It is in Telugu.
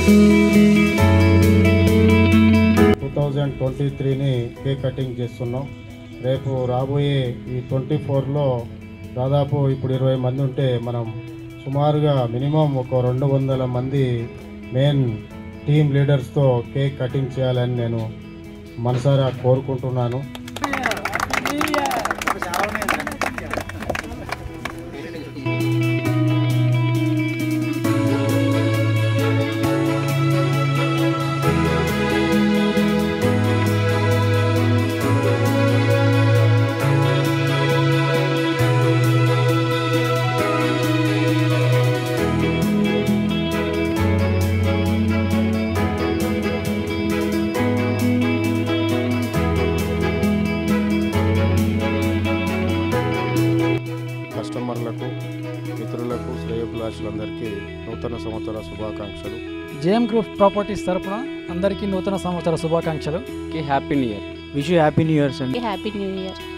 టూ థౌజండ్ ట్వంటీ త్రీని కేక్ కటింగ్ చేస్తున్నాం రేపు రాబోయే ఈ ట్వంటీ ఫోర్లో దాదాపు ఇప్పుడు ఇరవై మంది ఉంటే మనం సుమారుగా మినిమం ఒక రెండు వందల మంది మెయిన్ టీమ్ లీడర్స్తో కేక్ కటింగ్ చేయాలని నేను మనసారా కోరుకుంటున్నాను కస్టమర్లకు మిత్రులకు శ్రేయోభిలాషులందరికీ నూతన సంవత్సర శుభాకాంక్షలు జేఎం గ్రూప్ ప్రాపర్టీస్ తరపున అందరికీ నూతన సంవత్సర శుభాకాంక్షలు కి happy new year wish happy new years అండి హ్యాపీ న్యూ ఇయర్